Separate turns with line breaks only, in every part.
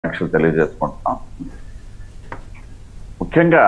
శుభాకాంక్షలు తెలియజేసుకుంటున్నాం ముఖ్యంగా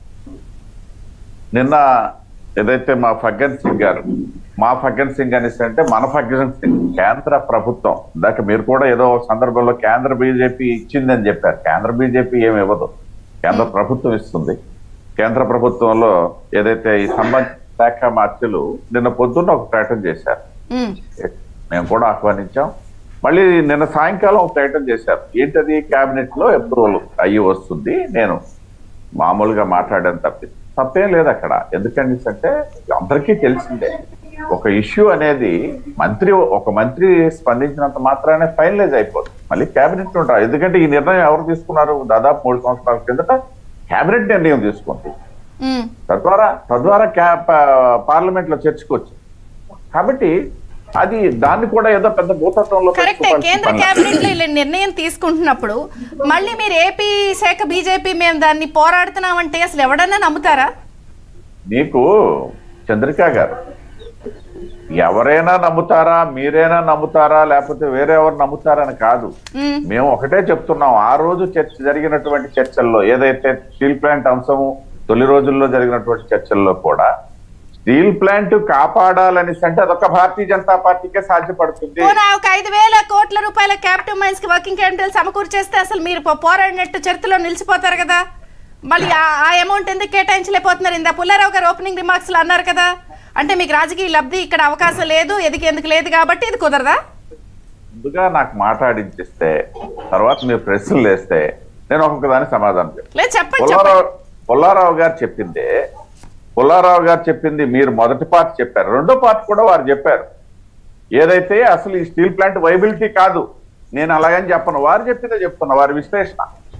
నిన్న ఏదైతే మా ఫగ్గన్ సింగ్ గారు మా ఫగ్గన్ సింగ్ అనేసి అంటే మన ఫగ్గన్ సింగ్ కేంద్ర ప్రభుత్వం ఇందాక మీరు కూడా ఏదో ఒక సందర్భంలో కేంద్ర బీజేపీ ఇచ్చిందని చెప్పారు కేంద్ర బీజేపీ ఏమి ఇవ్వదు కేంద్ర ప్రభుత్వం ఇస్తుంది కేంద్ర ప్రభుత్వంలో ఏదైతే ఈ సంబంధిత శాఖ మార్చులు నిన్న పొద్దున్న ఒక ప్రకటన చేశారు
ఉమ్,
మేము కూడా ఆహ్వానించాం మళ్ళీ నిన్న సాయంకాలం ఒక ప్రకటన చేశారు ఏంటది కేబినెట్ లో అప్రూవల్ అయ్యి వస్తుంది నేను మామూలుగా మాట్లాడాను తప్పి తప్పేం లేదు అక్కడ ఎందుకంటే అంటే అందరికీ తెలిసిందే ఒక ఇష్యూ అనేది మంత్రి ఒక మంత్రి స్పందించినంత మాత్రానే ఫైనలైజ్ అయిపోతుంది మళ్ళీ కేబినెట్ ఉంటారు ఎందుకంటే ఈ నిర్ణయం ఎవరు తీసుకున్నారు దాదాపు మూడు సంవత్సరాల కిందట కేబినెట్ నిర్ణయం తీసుకుంది
ఉమ్.
తద్వారా తద్వారా పార్లమెంట్ లో చర్చకొచ్చు కాబట్టి అది దాన్ని కూడా ఏదో పెద్ద భూతత్వంలో
కరెక్టే
పెట్టుకోవాల్సిన
కేంద్ర
పని లేదు.
కేబినెట్ లో ఇలా నిర్ణయం తీసుకుంటున్నప్పుడు మళ్ళీ మీరు ఏపీ శాఖ బీజేపీ మేము దాన్ని పోరాడుతున్నామంటే అసలు ఎవడన్నా నమ్ముతారా
నీకు చంద్రిక గారు ఎవరైనా నమ్ముతారా మీరైనా నమ్ముతారా లేకపోతే వేరే ఎవరు నమ్ముతారని కాదు
ఉమ్,
మేము ఒకటే చెప్తున్నాం ఆ రోజు చర్చ జరిగినటువంటి చర్చల్లో ఏదైతే స్టీల్ ప్లాంట్ అంశము తొలి రోజుల్లో జరిగినటువంటి చర్చల్లో కూడా స్టీల్ ప్లాంట్ కాపాడాలని అంటే అదొక భారతీయ జనతా పార్టీకే సాధ్యపడుతుంది
పోనా ఒక ఐదు వేల కోట్ల రూపాయల క్యాపిటల్ మైన్స్ కి వర్కింగ్ క్యాపిటల్ సమకూర్చేస్తే అసలు మీరు పో- పోరాడినట్టు చరిత్రలో నిలిచిపోతారు కదా మళ్ళీ ఆ- ఆ అమౌంట్ ఎందుకు కేటాయించలేకపోతున్నారు ఇందా పుల్లారావు గారు ఓపెనింగ్ రిమార్క్స్ లో అన్నారు కదా అంటే మీకు రాజకీయ లబ్ధి ఇక్కడ అవకాశం లేదు ఎదికి ఎందుకు లేదు కాబట్టి ఇది కుదరదా
ముందుగా నాకు మాట్లాడించిస్తే తర్వాత మీరు ప్రశ్నలు వేస్తే నేను ఒక్కొక్క దానికి సమాధానం చెప్తాను
లేదు చెప్పండి చెప్పండి
పుల్లారావు పుల్లారావు గారు చెప్పిందే పుల్లారావు గారు చెప్పింది మీరు మొదటి పార్ట్ చెప్పారు రెండో పార్ట్ కూడా వారు చెప్పారు ఏదైతే అసలు ఈ స్టీల్ ప్లాంట్ వైబిలిటీ కాదు నేను అలాగని చెప్పను వారు చెప్పిందే చెప్తున్నా వారి విశ్లేషణ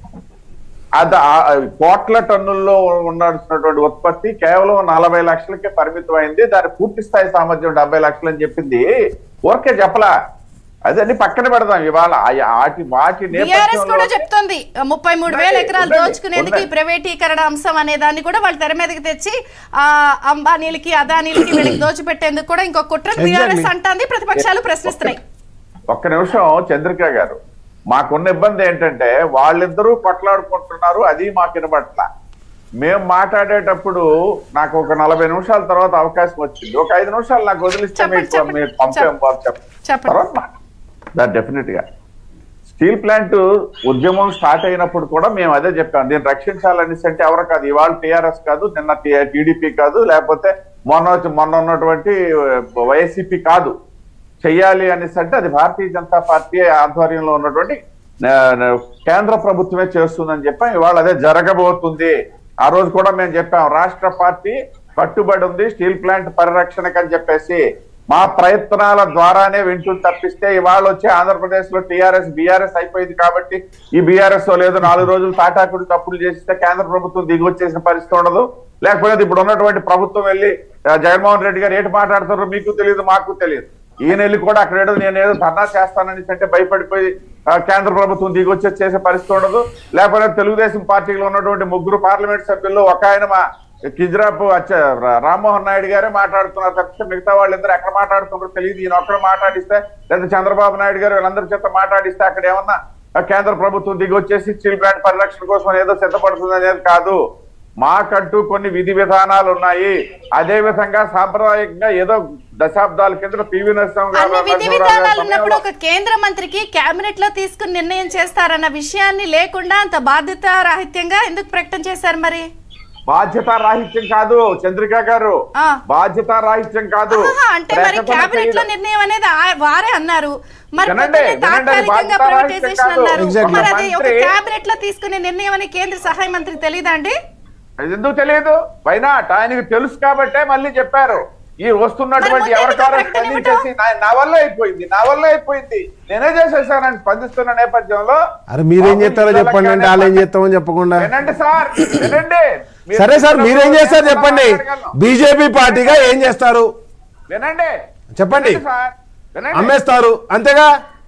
అది ఆ- కోట్ల టన్నుల్లో ఉండాల్సినటువంటి ఉత్పత్తి కేవలం నలభై లక్షలకే పరిమితం అయింది దాని పూర్తి స్థాయి సామర్థ్యం డెబ్బై లక్షలు అని చెప్పింది ఊరికే చెప్పలా అదని పక్కన పెడదాం ఇవాళ ఆ- వాటి వాటి
బీఆర్ఎస్ కూడా
నేపథ్యంలో
చెప్తుంది ముప్పై మూడు వేల ఎకరాలు
ఉండండి,
దోచుకునేందుకు ఈ
ఉండండి.
ప్రైవేటీకరణ అంశం అనే దాన్ని కూడా వాళ్ళు తెర మీదకి తెచ్చి ఆ అంబానీలకి అదానీలకి వీళ్ళకి దోచిపెట్టేందుకు కూడా ఇంకో కుట్ర బీఆర్ఎస్ అంటుంది ప్రతిపక్షాలు ప్రశ్నిస్తున్నాయి
ఒక్క నిమిషం చంద్రిక గారు మాకున్న ఇబ్బంది ఏంటంటే వాళ్ళిద్దరూ కొట్లాడుకుంటున్నారు అది మాకు వినబట్ల మేము మాట్లాడేటప్పుడు నాకు ఒక నలభై నిమిషాల తర్వాత అవకాశం వచ్చింది ఒక ఐదు నిమిషాలు నాకు వదిలిస్తే
చెప్పండి,
మీకు
చెప్పండి.
మీరు పంపాం బాబు చెప్పండి
చెప్పండి.
తర్వాత మాట డెఫినెట్ గా స్టీల్ ప్లాంట్ ఉద్యమం స్టార్ట్ అయినప్పుడు కూడా మేము అదే చెప్పాం దీన్ని రక్షించాలనేసి అంటే ఎవరు కాదు ఇవాళ టిఆర్ఎస్ కాదు నిన్న టీడీపీ కాదు లేకపోతే మొన్న వచ్చి- మొన్న ఉన్నటువంటి వైసీపీ కాదు చెయ్యాలి అనేసి అంటే అది భారతీయ జనతా పార్టీ ఆధ్వర్యంలో ఉన్నటువంటి ఆ, కేంద్ర ప్రభుత్వమే చేస్తుందని చెప్పాం ఇవాళ అదే జరగబోతుంది ఆ రోజు కూడా మేము చెప్పాం రాష్ట్ర పార్టీ కట్టుబడి ఉంది స్టీల్ ప్లాంట్ పరిరక్షణకు అని చెప్పేసి మా ప్రయత్నాల ద్వారానే వింటూ తప్పిస్తే ఇవాళ వచ్చి ఆంధ్రప్రదేశ్ లో టీఆర్ఎస్ బీఆర్ఎస్ అయిపోయింది కాబట్టి ఈ బీఆర్ఎస్ లేదు నాలుగు రోజులు తాటాకుడు తప్పులు చేస్తే కేంద్ర ప్రభుత్వం దిగి వచ్చేసిన పరిస్థితి ఉండదు లేకపోతే ఇప్పుడు ఉన్నటువంటి ప్రభుత్వం వెళ్ళి ఆ, జగన్మోహన్ రెడ్డి గారు ఏంటి మాట్లాడుతారో మీకు తెలియదు మాకు తెలియదు ఈయన వెళ్ళి కూడా అక్కడ ఏదో నేను ఏదో ధర్నా చేస్తానని అంటే భయపడిపోయి ఆ, కేంద్ర ప్రభుత్వం దిగి వచ్చి చేసే పరిస్థితి ఉండదు లేకపోతే తెలుగుదేశం పార్టీలో ఉన్నటువంటి ముగ్గురు పార్లమెంట్ సభ్యుల్లో ఒక ఆయన మా కిజ్రాపు అచ్చ- రా- రామ్మోహన్ నాయుడు గారే మాట్లాడుతున్నారు తప్పితే మిగతా వాళ్ళిద్దరు ఎక్కడ మాట్లాడుతున్నారో తెలియదు ఈయన ఒక్కరు మాట్లాడిస్తే లేదా చంద్రబాబు నాయుడు గారు వీళ్ళందరి చేత మాట్లాడిస్తే అక్కడ ఏమన్నా ఆ, కేంద్ర ప్రభుత్వం దిగి వచ్చేసి స్టీల్ ప్లాంట్ పరిరక్షణ కోసం ఏదో సిద్ధపడుతుంది అనేది కాదు మాకంటూ కొన్ని విధి విధానాలు ఉన్నాయి అదే విధంగా సాంప్రదాయకంగా ఏదో దశాబ్దాల కింద పివి నరసింహ
అన్ని విధి విధానాలు ఉన్నప్పుడు ఒక కేంద్ర మంత్రికి కేబినెట్ లో తీసుకుని నిర్ణయం చేస్తారన్న విషయాన్ని లేకుండా అంత బాధ్యత రాహిత్యంగా ఎందుకు ప్రకటన చేశారు మరి
బాధ్యత రాహిత్యం కాదు చంద్రిక గారు
ఆ.
బాధ్యత రాహిత్యం కాదు
ఆహా, అంటే మరి
ప్రకటన
కేబినెట్ లో
చేయడం.
నిర్ణయం అనేది ఆ- వారే అన్నారు మరి
వినండి,
పొద్దున్నే
వినండి,
తాత్కాలికంగా
బాధ్యత
ప్రైవేటైజేషన్
రాహిత్యం
అన్నారు
కాదు.
మరి అది ఒక
మంత్రి-
కేబినెట్ లో తీసుకునే నిర్ణయం అని కేంద్ర సహాయ మంత్రి తెలియదా అండి
అది ఎందుకు తెలియదు వైనాట్ ఆయనకి తెలుసు కాబట్టే మళ్ళీ చెప్పారు ఈ వస్తున్నటువంటి
మరి ముందు
ఎవరి
ఎందుకు
కారణం
ప్రకటన
స్పందించేసి నా- నా వల్ల అయిపోయింది నా వల్ల అయిపోయింది నేనే చేసేసానని స్పందిస్తున్న నేపథ్యంలో
అరే మీరేం
బాబు
చేస్తారో
ఈ
చెప్పండి అంటే వాళ్ళు ఏం చేస్తామని చెప్పకుండా
వినండి సార్ వినండి మీరు
సరే సార్ మీరేం చేస్తారు
నేను
చెప్పండి
మాట్లాడగలను.
బీజేపీ పార్టీగా ఏం చేస్తారు
వినండి
చెప్పండి.
వినండి సార్ వినండి
అమ్మేస్తారు అంతేగా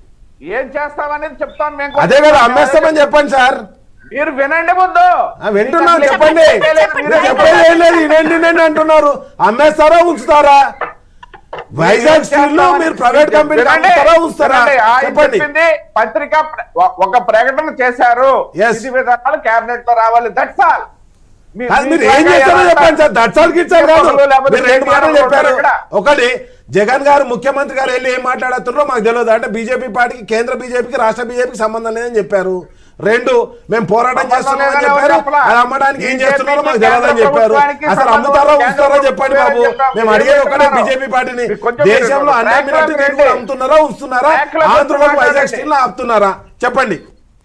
ఏం చేస్తామనేది చెప్తాం మేము కూడా.
అదే కదా అమ్మేస్తామని చెప్పండి సార్
మీరు వినండి ముందు
ఆ, వింటున్నాను
మీకు
చెప్పండి
చెప్పలేదు,
చెప్పండి.
మీరే
చెప్పేది ఏం లేదు ఇదేంటి నేను అంటున్నారు అమ్మేస్తారా ఉంచుతారా వైజాగ్ స్టీల్ లో మీరు ప్రైవేట్ కంపెనీ
వినండి,
అమ్ముతారా ఉంచుతారా
వినండి, ఆయన
చెప్పండి
చెప్పింది పత్రిక ప్ర- ఒ- ఒక ప్రకటన చేశారు
Yes.
ఇది విధానాలు కేబినెట్ లో రావాలి దట్స్ ఆల్
కాదు, మీరు ఏం చేస్తారో చెప్పండి సార్ దట్సాలు గిట్సాలు కాదు
లేకపోతే
మీరు రెండు మాటలు
కేటీఆర్
చెప్పారు
ఇక్కడ.
ఒకటి జగన్ గారు ముఖ్యమంత్రి గారు వెళ్ళి ఏం మాట్లాడుతున్నారో మాకు తెలియదు అంటే బీజేపీ పార్టీకి కేంద్ర బీజేపీకి రాష్ట్ర బీజేపీకి సంబంధం లేదని చెప్పారు రెండు మేము పోరాటం
సంబంధం
చేస్తున్నామని
లేదని
చెప్పారు
చెప్పలా.
అది అమ్మడానికి ఏం
BJP
చేస్తున్నారో మాకు
కేంద్ర
తెలియదని చెప్పారు
ప్రభుత్వానికి
అసలు
సంబంధం
అమ్ముతారా
కేంద్ర
ఉంచుతారా చెప్పండి బాబు
ప్రభుత్వానికి
మేము అడిగేది ఒకటే
చెప్తాను.
బీజేపీ పార్టీని
మీరు కొంచెం
దేశంలో
మీరు
అన్ని
ట్రాక్లో
అమ్మినట్టు
రండి.
కూడా అమ్ముతున్నారా ఉంచుతున్నారా
ట్రాక్లో
ఆంధ్రలో వైజాగ్
మాట్లాడండి.
స్టీల్ ఆపుతున్నారా చెప్పండి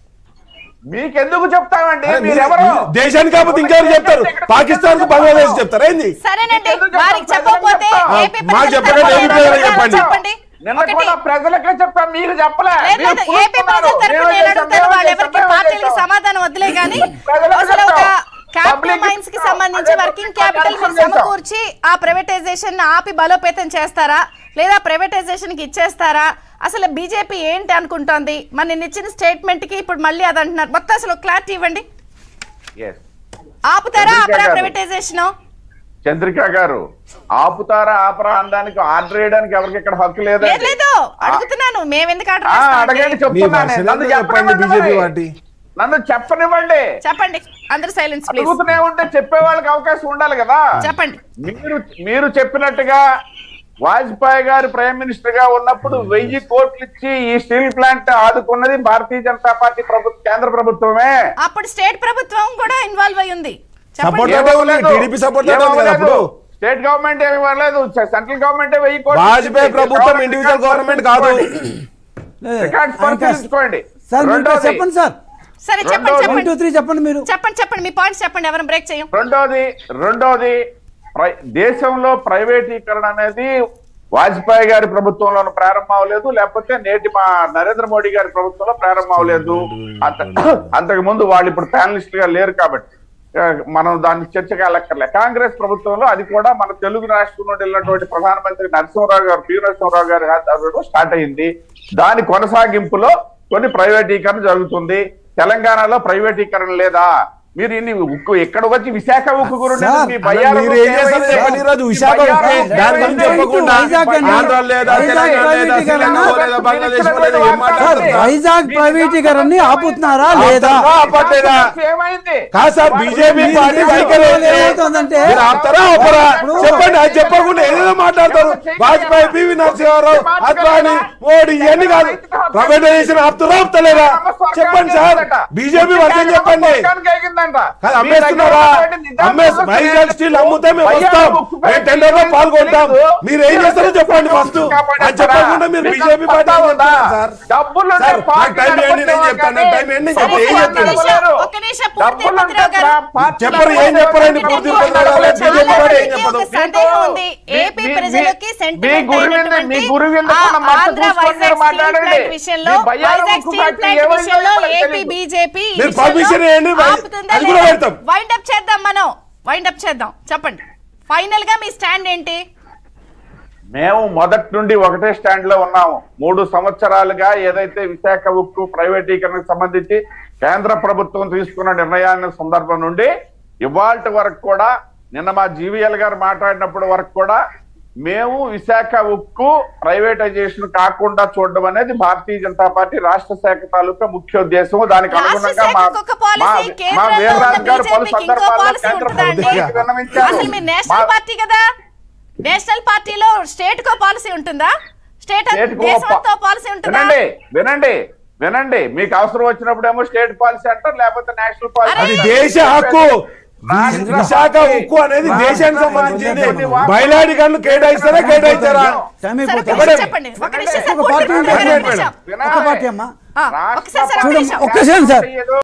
మీకెందుకు చెప్తామండి
అరే మీరు-
మీరెవరు
దేశానికి కాకపోతే ఇంకెవరు చెప్తారు పాకిస్తాన్ కు బంగ్లాదేశ్ చెప్తారా ఏంది
సరేనండి
ఎందుకు
వారికి
చెప్తాం?
చెప్పకపోతే
ప్రజలకు
ఏపీ
చెప్తాం. మాకు
ప్రజల
చెప్పకండి,
తరపున
ఏపీ ప్రజలకు చెప్పండి.
చెప్పండి
నిన్న
ఒకటి
కూడా ప్రజలకే చెప్పాం మీకు చెప్పలే
లేదు,
మీరు
లేదు, ఏపీ ప్రజల
పూసుకున్నారు.
తరపున
మేమే
నేను
చేశాం,
అడుగుతాను
మేమే
వాళ్ళెవరికి
చేశాం, మేమే
పార్టీలకి
చేశాం.
సమాధానం వదిలే కానీ
ప్రజలకు
అసలు ఒక
చెప్తాం.
క్యాపిటల్
Public
మైన్స్ కి
చెప్తాం.
సంబంధించి
అదే
వర్కింగ్
public
క్యాపిటల్ మీరు
చేశాం.
సమకూర్చి ఆ ప్రైవేటైజేషన్ ఆపి బలోపేతం చేస్తారా లేదా ప్రైవేటైజేషన్ కి ఇచ్చేస్తారా అసలు బీజేపీ ఏంటి అనుకుంటోంది మరి నేను ఇచ్చిన స్టేట్మెంట్ కి ఇప్పుడు మళ్ళీ అది అంటున్నారు మొత్తం అసలు క్లారిటీ ఇవ్వండి
Yes.
ఆపుతారా
చంద్రిక
ఆపరా
గారు.
ప్రైవేటైజేషన్
చంద్రిక గారు ఆపుతారా ఆపరా అనడానికి ఆర్డర్ వేయడానికి ఎవరికి ఇక్కడ హక్కు
లేదు
లేదండి
లేదు అడుగుతున్నాను మేము ఎందుకు ఆర్డర్
ఆ,
చేస్తామండి?
అడగండి
మీ
చెప్తున్నాను
భాషలో
నన్ను
చెప్పండి
చెప్పనివ్వండి
బీజేపీ
మరి.
పార్టీ
నన్ను చెప్పనివ్వండి
చెప్పండి అందరు సైలెన్స్ ప్లీజ్
అడుగుతూనే ఉంటే చెప్పే వాళ్ళకి అవకాశం ఉండాలి కదా
చెప్పండి
మీరు మీరు చెప్పినట్టుగా వాజ్పేయి గారు ప్రైమ్ మినిస్టర్ గా ఉన్నప్పుడు వెయ్యి కోట్లు ఇచ్చి ఈ స్టీల్ ప్లాంట్ ఆదుకున్నది భారతీయ జనతా పార్టీ ప్రభుత్వ కేంద్ర ప్రభుత్వమే
అప్పుడు స్టేట్ ప్రభుత్వం కూడా ఇన్వాల్వ్ అయి ఉంది చెప్పండి
Support అంటే ఉంది, TDP support అంటే ఉంది కదా అప్పుడు.
స్టేట్ గవర్నమెంట్ ఏమి ఇవ్వలేదు సెంట్రల్ గవర్నమెంట్ వెయ్యి కోట్లు
వాజ్పేయి
ఇచ్చింది.
ప్రభుత్వం
కావాలంటే
ఇండివిజువల్
రికార్డ్స్
గవర్నమెంట్ కాదు
లేదు.
రికార్డ్స్
ఆయన
పరిశీలించుకోండి
సార్ మీరు
రెండోది
చెప్పండి సార్
సరే చెప్పండి
రెండోది-
వన్ టూ
చెప్పండి
త్రీ చెప్పండి మీరు
చెప్పండి చెప్పండి మీ పాయింట్స్ చెప్పండి ఎవరిని బ్రేక్ చేయం
రెండోది రెండోది ప్రై- దేశంలో ప్రైవేటీకరణ అనేది వాజ్పేయి గారి ప్రభుత్వంలో ప్రారంభం అవ్వలేదు లేకపోతే నేటి మా నరేంద్ర మోడీ గారి ప్రభుత్వంలో ప్రారంభం అవ్వలేదు అంత అంతకు ముందు వాళ్ళు ఇప్పుడు ప్యానలిస్ట్ గా లేరు కాబట్టి ఆ, మనం దాన్ని చర్చగా లెక్కర్లే కాంగ్రెస్ ప్రభుత్వంలో అది కూడా మన తెలుగు రాష్ట్రం నుండి వెళ్ళినటువంటి ప్రధానమంత్రి నరసింహరావు గారు పి నరసింహరావు గారి ఆధ్వర్యంలో స్టార్ట్ అయింది దాని కొనసాగింపులో కొన్ని ప్రైవేటీకరణ జరుగుతుంది తెలంగాణలో ప్రైవేటీకరణ లేదా మీరు ఇన్ని ఉక్కు ఎక్కడ వచ్చి విశాఖ ఉక్కు గురించి
సార్,
మీ
అలా
బయ్యారం
మీరు ఏం చేస్తారు
ఏమైంది?
చెప్పండి ఈరోజు
మీ
విశాఖ
బయ్యారం
ఉక్కు దాని గురించి
ఏమైంది?
చెప్పకుండా
వైజాగ్ అండి.
ఆంధ్ర లేదా
వైజాగ్
తెలంగాణ లేదా
ప్రైవేటీకరణ.
శ్రీలంక లేదా బంగ్లాదేశ్ లేదా ఏం
సార్
మాట్లాడతారు
వైజాగ్ ప్రైవేటీకరణని ఆపుతున్నారా లేదా
ఆపుతారా, ఆపట్లేదా?
ఏమైంది
కాదు సార్ బీజేపీ
మీరు
పార్టీ
చేసే
వైఖరి
పనులు
ఏంటి?
ఏమవుతుందంటే
మీరు ఆపుతారా ఆపరా
ఇప్పుడు-
చెప్పండి అది చెప్పకుండా ఏదేదో మాట్లాడతారు వాజ్పేయి పివి నరసింహారావు అద్వాని మోడీ ఇవన్నీ కాదు ప్రైవేటైజేషన్ ఆపుతారా ఆపుతలేరా చెప్పండి సార్ బీజేపీ వర్గం చెప్పండి కాదు అమ్మేస్తున్నారా అమ్మేస్ వైజాగ్ స్టీల్ అమ్ముతే మేము వస్తాం మేము టెండర్ లో పాల్గొంటాం మీరు ఏం చేస్తారో చెప్పండి ఫస్ట్ అది చెప్పకుండా మీరు బీజేపీ పార్టీ ఏం చెప్తున్నారు సార్
డబ్బులు
సార్, నాకు టైం ఏంటి నేను చెప్తాను నాకు టైం ఏంటి నేను
సరే,
చెప్తాను ఏం
ఒక్క
చెప్తాను
నిమిషం, ఒక్క నిమిషం, పూర్తి తిరుపతిరావు గారు.
చెప్పరు ఏం చెప్పరండి పూర్తి
నాకు
తిరుపతిరావు గారు,
చాలా
బీజేపీ పార్టీ ఏం
మందికి
చెప్పదు
ఒక సందేహం ఉంది ఏపీ
మీ-
ప్రజలకి
మీ-
సెంటిమెంట్
మీ గురువింద-
అయినటువంటి
మీ గురువింద
ఆ
కూడా మట్టి
ఆంధ్ర
పూసుకొని
వైజాగ్ స్టీల్
మాట్లాడండి.
ప్లాంట్ విషయంలో
మీ బయ్యారం
వైజాగ్
ఉక్కు
స్టీల్
ఫ్యాక్టరీ
ప్లాంట్
ఏమైందో
విషయంలో
మనకు
ఏపీ
తెలీదు.
బీజేపీ
మీరు permission ఇవ్వండి, వై- అది కూడా పెడతాం.
వైండ్ అప్ చేద్దాం మనం వైండ్ అప్ చేద్దాం చెప్పండి ఫైనల్ గా మీ స్టాండ్ ఏంటి
మేము మొదటి నుండి ఒకటే స్టాండ్ లో ఉన్నాము మూడు సంవత్సరాలుగా ఏదైతే విశాఖ ఉక్కు ప్రైవేటీకరణకు సంబంధించి కేంద్ర ప్రభుత్వం తీసుకున్న నిర్ణయాన్ని సందర్భం నుండి ఇవాళ వరకు కూడా నిన్న మా జీవీఎల్ గారు మాట్లాడినప్పుడు వరకు కూడా మేము విశాఖ ఉక్కు ప్రైవేటైజేషన్ కాకుండా చూడడం అనేది భారతీయ జనతా పార్టీ రాష్ట్ర శాఖ తాలూకా ముఖ్య ఉద్దేశం దానికి
రాష్ట్ర
అనుగుణంగా మా
శాఖకు ఒక పాలసీ
మా- మా
కేంద్రంలో ఉన్న
వీర్రాజు గారు పలు
బీజేపీకి ఇంకో
సందర్భాల్లో
పాలసీ
కేంద్ర
ఉంటుందా అండి
ప్రభుత్వానికి విన్నవించారు.
అసలు మీరు నేషనల్
మా-
పార్టీ కదా నేషనల్ పార్టీలో స్టేట్ కో పాలసీ ఉంటుందా స్టేట్
స్టేట్ కో
దేశం
పా-
అంతా పాలసీ ఉంటుందా
వినండి వినండి వినండి మీకు అవసరం వచ్చినప్పుడేమో స్టేట్ పాలసీ అంటారు లేకపోతే నేషనల్ పాలసీ
అరే!
అది
అంటారు.
దేశ హక్కు
రాష్ట్ర
విశాఖ
హక్కు.
ఉక్కు అనేది దేశానికి సంబంధించింది
కొన్ని వార్తలు-
బయలాడి గన్లు కేటాయిస్తారా కేటాయించారా
టైం
సరే, ఒక
అయిపోతుంది
నిమిషం చెప్పండి ఒక నిమిషం
ఒక
సార్,
పార్టీ
పూర్తి
ఉంటే
ఒక
చెప్పండి.
నిమిషం.
వినాలి.
ఒక పార్టీ అమ్మా
ఆ,
రాష్ట్ర
ఒకసారి సార్, ఒక
పాలసీ
నిమిషం.
ఒక్క నిమిషం సార్.
ఏదో